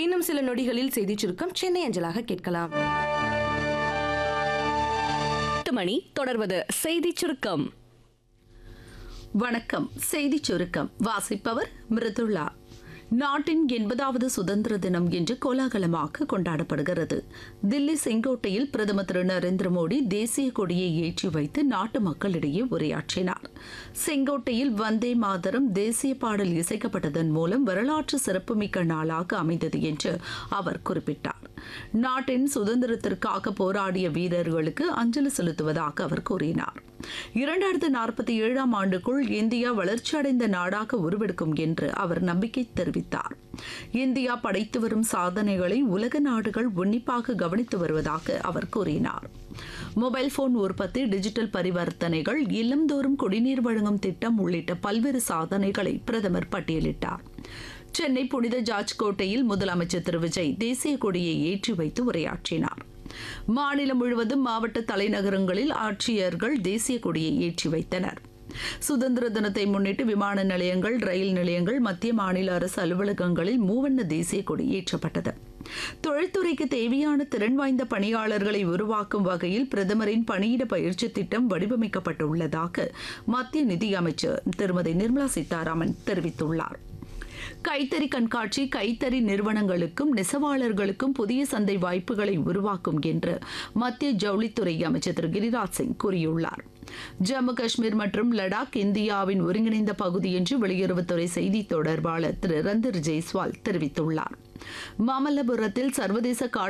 இன்னும் சில நொடிகளில் செய்தி சுருக்கம் சென்னை அஞ்சலாக கேட்கலாம் எட்டு மணி தொடர்வது செய்திச் சுருக்கம் வணக்கம் செய்திச் சுருக்கம் வாசிப்பவர் மிருதுளா நாட்டின் எண்பதாவது சுதந்திர தினம் இன்று கோலாகலமாக கொண்டாடப்படுகிறது தில்லி செங்கோட்டையில் பிரதமர் திரு நரேந்திர மோடி தேசிய கொடியை ஏற்றி வைத்து நாட்டு மக்களிடையே உரையாற்றினார் செங்கோட்டையில் வந்தே மாதரம் தேசிய பாடல் இசைக்கப்பட்டதன் மூலம் வரலாற்று சிறப்புமிக்க நாளாக அமைந்தது என்று அவர் குறிப்பிட்டார் நாட்டின் சுதந்திரத்திற்காக போராடிய வீரர்களுக்கு அஞ்சலி செலுத்துவதாக அவர் கூறினார் இரண்டாயிரத்து நாற்பத்தி ஏழாம் ஆண்டுக்குள் இந்தியா வளர்ச்சியடைந்த நாடாக உருவெடுக்கும் என்று அவர் நம்பிக்கை தெரிவித்தார் இந்தியா படைத்து வரும் சாதனைகளை உலக நாடுகள் உன்னிப்பாக கவனித்து வருவதாக அவர் கூறினார் மொபைல் போன் உற்பத்தி டிஜிட்டல் பரிவர்த்தனைகள் இல்லந்தோறும் குடிநீர் வழங்கும் திட்டம் உள்ளிட்ட பல்வேறு சாதனைகளை பிரதமர் பட்டியலிட்டார் சென்னை புனித ஜார்ஜ் கோட்டையில் முதலமைச்சர் திரு விஜய் தேசிய கொடியை ஏற்றி வைத்து உரையாற்றினார் மாநிலம் முழுவதும் மாவட்ட தலைநகரங்களில் ஆட்சியர்கள் தேசிய கொடியை ஏற்றி வைத்தனர் சுதந்திர தினத்தை முன்னிட்டு விமான நிலையங்கள் ரயில் நிலையங்கள் மத்திய மாநில அரசு அலுவலகங்களில் மூவண்ண தேசிய கொடி ஏற்றப்பட்டது தொழில்துறைக்கு தேவையான திறன் வாய்ந்த பணியாளர்களை உருவாக்கும் வகையில் பிரதமரின் பணியிட பயிற்சி திட்டம் வடிவமைக்கப்பட்டுள்ளதாக மத்திய நிதியமைச்சர் திருமதி நிர்மலா சீதாராமன் தெரிவித்துள்ளார் கைத்தறி கண்காட்சி கைத்தறி நிறுவனங்களுக்கும் நெசவாளர்களுக்கும் புதிய சந்தை வாய்ப்புகளை உருவாக்கும் என்று மத்திய ஜவுளித்துறை அமைச்சர் திரு கிரிராஜ் சிங் கூறியுள்ளார் ஜம்மு காஷ்மீர் மற்றும் லடாக் இந்தியாவின் ஒருங்கிணைந்த பகுதி என்று வெளியுறவுத்துறை செய்தி தொடர்பாளர் திரு ரந்தர் ஜெய்ஸ்வால் தெரிவித்துள்ளார் மாமல்லபுரத்தில் சர்வதேச